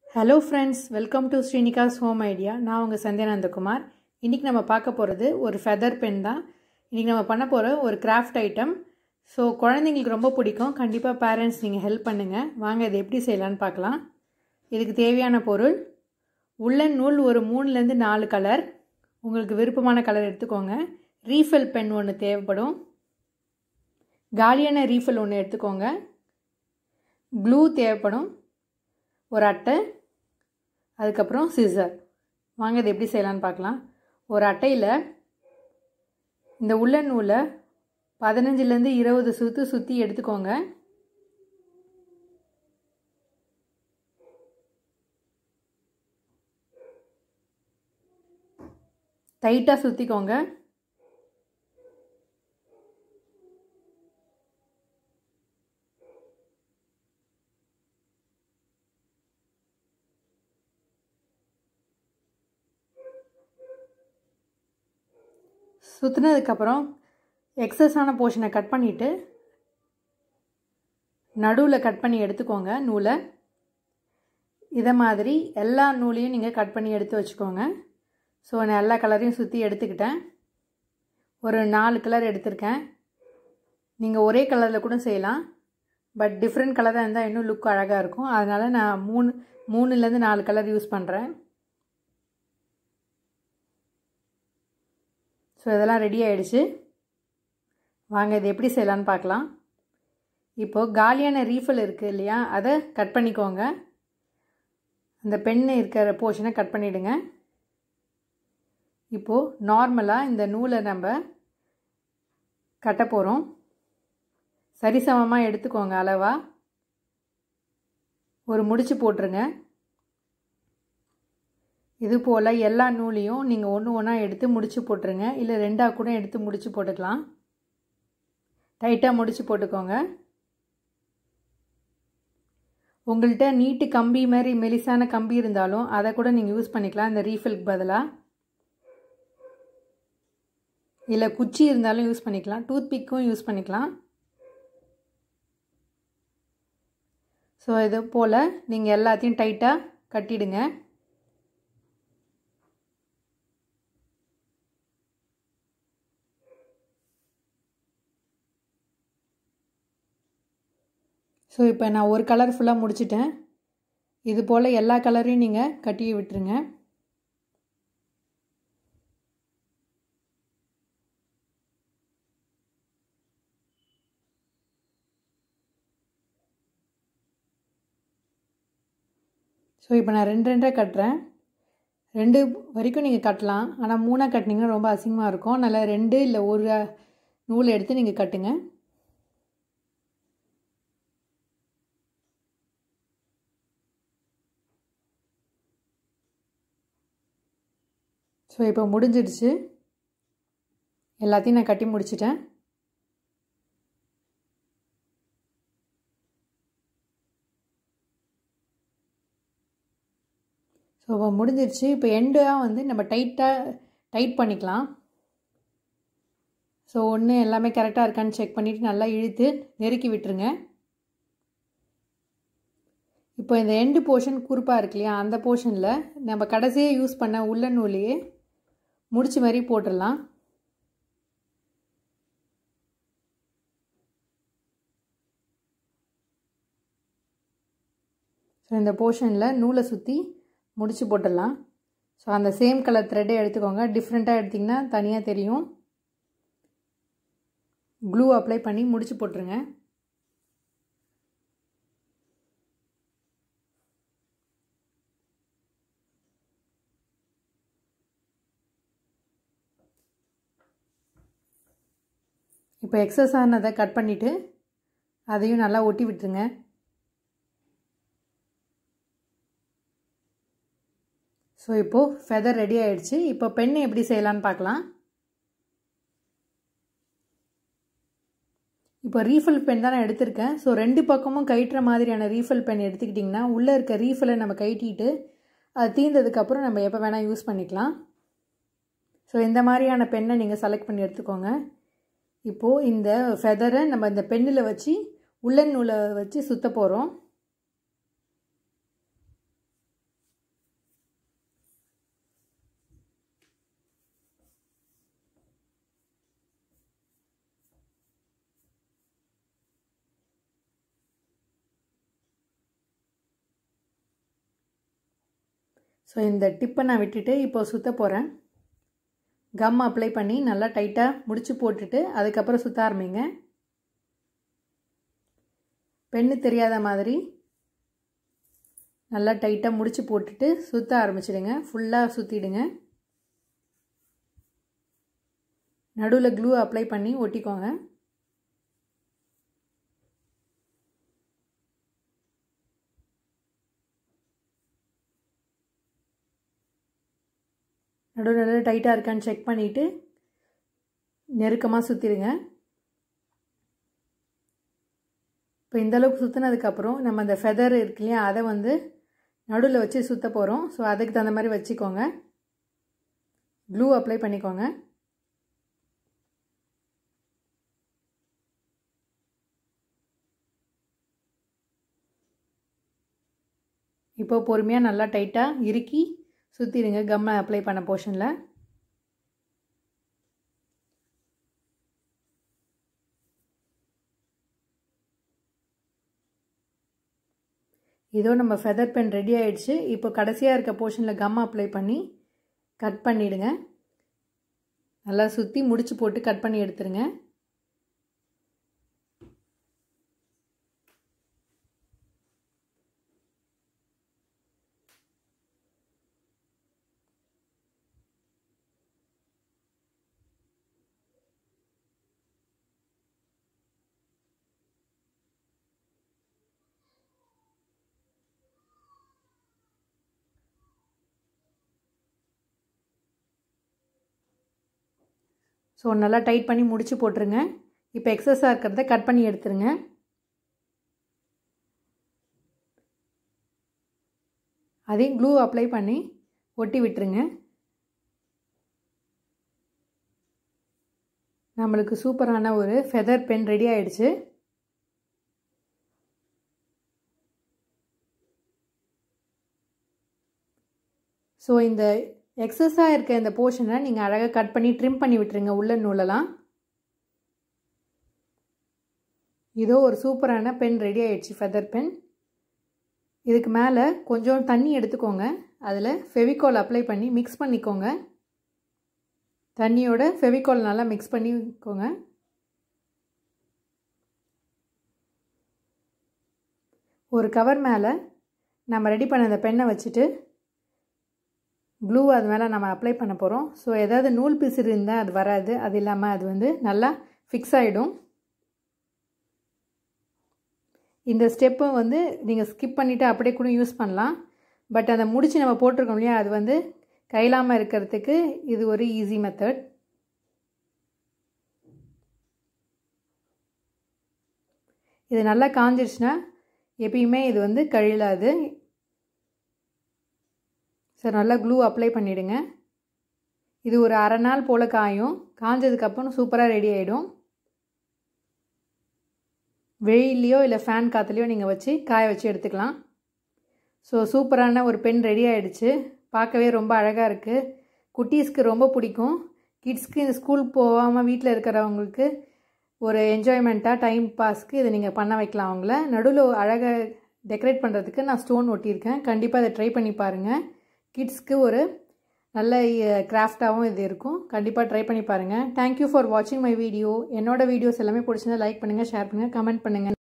hello friends welcome to Srinika's home idea நான் உங்கள் சந்தியானந்தகுமார் இன்றைக்கி நம்ம பார்க்க போகிறது ஒரு ஃபெதர் பென் தான் இன்றைக்கி நம்ம பண்ண போகிற ஒரு கிராஃப்ட் ஐட்டம் ஸோ குழந்தைங்களுக்கு ரொம்ப பிடிக்கும் கண்டிப்பாக பேரண்ட்ஸ் நீங்கள் ஹெல்ப் பண்ணுங்கள் வாங்க இதை எப்படி செய்யலான்னு பார்க்கலாம் இதுக்கு தேவையான பொருள் உள்ளன் நூல் ஒரு மூணுலேருந்து நாலு கலர் உங்களுக்கு விருப்பமான கலர் எடுத்துக்கோங்க ரீஃபில் பென் ஒன்று தேவைப்படும் காலியான ரீஃபில் ஒன்று எடுத்துக்கோங்க க்ளூ தேவைப்படும் ஒரு அட்டை அதுக்கப்புறம் சிசர் வாங்க இது எப்படி செய்யலான்னு பார்க்கலாம் ஒரு அட்டையில் இந்த உள்ள நூலை பதினஞ்சுலேருந்து இருபது சுற்று சுற்றி எடுத்துக்கோங்க டைட்டாக சுற்றிக்கோங்க சுற்றுனதுக்கப்புறம் எக்ஸஸான போர்ஷனை கட் பண்ணிவிட்டு நடுவில் கட் பண்ணி எடுத்துக்கோங்க நூலை இதை மாதிரி எல்லா நூலையும் நீங்கள் கட் பண்ணி எடுத்து வச்சுக்கோங்க ஸோ நான் எல்லா கலரையும் சுற்றி எடுத்துக்கிட்டேன் ஒரு நாலு கலர் எடுத்திருக்கேன் நீங்கள் ஒரே கலரில் கூட செய்யலாம் பட் டிஃப்ரெண்ட் கலராக இருந்தால் இன்னும் லுக் அழகாக இருக்கும் அதனால் நான் மூணு மூணுலேருந்து நாலு கலர் யூஸ் பண்ணுறேன் ஸோ இதெல்லாம் ரெடி ஆகிடுச்சு வாங்க இது எப்படி செய்யலான்னு பார்க்கலாம் இப்போது காலியான ரீஃபில் இருக்குது இல்லையா அதை கட் பண்ணிக்கோங்க அந்த பெண்ணு இருக்கிற போர்ஷனை கட் பண்ணிவிடுங்க இப்போது நார்மலாக இந்த நூலை நம்ம கட்ட போகிறோம் சரிசமமாக எடுத்துக்கோங்க அளவாக ஒரு முடிச்சு போட்டுருங்க இது போல் எல்லா நூலையும் நீங்கள் ஒன்று ஒன்றா எடுத்து முடிச்சு போட்டுருங்க இல்லை ரெண்டாக கூட எடுத்து முடிச்சு போட்டுக்கலாம் டைட்டாக முடிச்சு போட்டுக்கோங்க உங்கள்கிட்ட நீட்டு கம்பி மாதிரி மெலிசான கம்பி இருந்தாலும் அதை கூட நீங்கள் யூஸ் பண்ணிக்கலாம் இந்த ரீஃபில்க்கு பதிலாக இல்லை குச்சி இருந்தாலும் யூஸ் பண்ணிக்கலாம் டூத் பிக்கும் யூஸ் பண்ணிக்கலாம் ஸோ இது போல் நீங்கள் எல்லாத்தையும் டைட்டாக கட்டிடுங்க ஸோ இப்போ நான் ஒரு கலர் ஃபுல்லாக முடிச்சிட்டேன் இது போல் எல்லா கலரையும் நீங்கள் கட்டி விட்டுருங்க ஸோ இப்போ நான் ரெண்டு ரெண்டாக கட்டுறேன் ரெண்டு வரைக்கும் நீங்கள் கட்டலாம் ஆனால் மூணாக கட்டினீங்கன்னா ரொம்ப அசிங்கமாக இருக்கும் நல்லா ரெண்டு இல்லை ஒரு நூல் எடுத்து நீங்கள் கட்டுங்க ஸோ இப்போ முடிஞ்சிடுச்சு எல்லாத்தையும் நான் கட்டி முடிச்சிட்டேன் ஸோ இப்போ முடிஞ்சிடுச்சு இப்போ எண்டாக வந்து நம்ம டைட்டாக டைட் பண்ணிக்கலாம் ஸோ ஒன்று எல்லாமே கரெக்டாக இருக்கான்னு செக் பண்ணிவிட்டு நல்லா இழுத்து நெருக்கி விட்டுருங்க இப்போ இந்த எண்டு போர்ஷன் குறுப்பாக இருக்கு இல்லையா அந்த போர்ஷனில் நம்ம கடைசியாக யூஸ் பண்ண உள்ள நூலையே முடிச்சு மாதிரி போட்டுடலாம் ஸோ இந்த போர்ஷனில் நூலை சுற்றி முடிச்சு போட்டுடலாம் ஸோ அந்த சேம் கலர் த்ரெட்டே எடுத்துக்கோங்க டிஃப்ரெண்ட்டாக எடுத்திங்கன்னா தனியாக தெரியும் க்ளூ அப்ளை பண்ணி முடிச்சு போட்டுருங்க இப்போ எக்ஸஸ் ஆனதை கட் பண்ணிவிட்டு அதையும் நல்லா ஒட்டி விட்டுருங்க ஸோ இப்போது ஃபெதர் ரெடி ஆகிடுச்சு இப்போ பென் எப்படி செய்யலான்னு பார்க்கலாம் இப்போ ரீஃபில் பென் தான் நான் எடுத்திருக்கேன் ஸோ ரெண்டு பக்கமும் கயிட்டுற மாதிரியான ரீஃபில் பென் எடுத்துக்கிட்டிங்கன்னா உள்ளே இருக்க ரீஃபிலை நம்ம கயிட்டிட்டு அது தீர்ந்ததுக்கப்புறம் நம்ம எப்போ வேணால் யூஸ் பண்ணிக்கலாம் ஸோ இந்த மாதிரியான பெண்ணை நீங்கள் செலக்ட் பண்ணி எடுத்துக்கோங்க இப்போது இந்த ஃபெதரை நம்ம இந்த பெண்ணில் வச்சு உள்ளன் நூலை வச்சு சுற்ற போகிறோம் ஸோ இந்த டிப்பை நான் விட்டுட்டு இப்போ சுற்ற போகிறேன் கம் அப்ளை பண்ணி நல்லா டைட்டாக முடிச்சு போட்டுட்டு அதுக்கப்புறம் சுற்ற ஆரம்பிங்க பெண்ணு தெரியாத மாதிரி நல்லா டைட்டாக முடிச்சு போட்டுட்டு சுற்ற ஆரம்பிச்சிடுங்க ஃபுல்லாக சுற்றிடுங்க நடுவில் க்ளூ அப்ளை பண்ணி ஒட்டிக்கோங்க நடுவில் நல்லா டைட்டாக இருக்கான்னு செக் பண்ணிவிட்டு நெருக்கமாக சுற்றிடுங்க இப்போ இந்தளவுக்கு சுற்றினதுக்கப்புறம் நம்ம அந்த ஃபெதர் இருக்கு இல்லையா அதை வந்து நடுவில் வச்சு சுற்ற போகிறோம் ஸோ அதுக்கு தகுந்த மாதிரி வச்சுக்கோங்க க்ளூ அப்ளை பண்ணிக்கோங்க இப்போ பொறுமையாக நல்லா டைட்டாக இறுக்கி சுற்றிடுங்க கம்மை அப்ளை பண்ண போர்ஷனில் இதோ நம்ம ஃபெதர் பென் ரெடி ஆகிடுச்சு இப்போ கடைசியாக இருக்க போர்ஷனில் கம் அப்ளை பண்ணி கட் பண்ணிவிடுங்க நல்லா சுற்றி முடிச்சு போட்டு கட் பண்ணி எடுத்துருங்க ஸோ நல்லா டைட் பண்ணி முடிச்சு போட்டுருங்க இப்போ எக்ஸஸாக இருக்கிறத கட் பண்ணி எடுத்துருங்க அதையும் க்ளூ அப்ளை பண்ணி ஒட்டி விட்டுருங்க நம்மளுக்கு சூப்பரான ஒரு ஃபெதர் பென் ரெடி ஆயிடுச்சு ஸோ இந்த எக்ஸஸாக இருக்க இந்த போர்ஷனை நீங்கள் அழகாக கட் பண்ணி ட்ரிம் பண்ணி விட்டுருங்க உள்ள நூலெல்லாம் இதோ ஒரு சூப்பரான பென் ரெடி ஆயிடுச்சு ஃபெதர் பென் இதுக்கு மேலே கொஞ்சம் தண்ணி எடுத்துக்கோங்க அதில் ஃபெவிகால் அப்ளை பண்ணி மிக்ஸ் பண்ணிக்கோங்க தண்ணியோட ஃபெவிகால் நல்லா மிக்ஸ் பண்ணிக்கோங்க ஒரு கவர் மேலே நம்ம ரெடி பண்ண அந்த பெண்ணை வச்சுட்டு க்ளூ அது மேலே நம்ம அப்ளை பண்ண போகிறோம் ஸோ ஏதாவது நூல் பிசிறு இருந்தால் அது வராது அது இல்லாமல் அது வந்து நல்லா ஃபிக்ஸ் ஆகிடும் இந்த ஸ்டெப்பை வந்து நீங்கள் ஸ்கிப் பண்ணிவிட்டு அப்படியே கூட யூஸ் பண்ணலாம் பட் அந்த முடிச்சு நம்ம போட்டிருக்கோம் இல்லையா அது வந்து கையிலாமல் இருக்கிறதுக்கு இது ஒரு ஈஸி மெத்தட் இது நல்லா காஞ்சிருச்சுன்னா எப்பயுமே இது வந்து கழிலாது சார் நல்லா க்ளூ அப்ளை பண்ணிவிடுங்க இது ஒரு அரை நாள் போல் காயும் காஞ்சதுக்கப்புறம் சூப்பராக ரெடி ஆகிடும் வெயிலையோ இல்லை ஃபேன் காற்றுலையோ நீங்கள் வச்சு காய வச்சு எடுத்துக்கலாம் ஸோ சூப்பரான ஒரு பென் ரெடி ஆகிடுச்சு பார்க்கவே ரொம்ப அழகாக இருக்குது குட்டீஸ்க்கு ரொம்ப பிடிக்கும் கிட்ஸ்க்கு இந்த ஸ்கூல் போகாமல் வீட்டில் இருக்கிறவங்களுக்கு ஒரு என்ஜாய்மெண்ட்டாக டைம் பாஸ்க்கு இதை நீங்கள் பண்ண வைக்கலாம் அவங்கள நடுவில் அழகாக டெக்கரேட் பண்ணுறதுக்கு நான் ஸ்டோன் ஒட்டியிருக்கேன் கண்டிப்பாக இதை ட்ரை பண்ணி பாருங்கள் கிட்ஸ்க்கு ஒரு நல்ல கிராஃப்டாகவும் இது இருக்கும் கண்டிப்பாக ட்ரை பண்ணி பாருங்கள் தேங்க்யூ ஃபார் வாட்சிங் மை வீடியோ என்னோட வீடியோஸ் எல்லாமே பிடிச்சிருந்தா லைக் பண்ணுங்கள் ஷேர் பண்ணுங்கள் கமெண்ட் பண்ணுங்கள்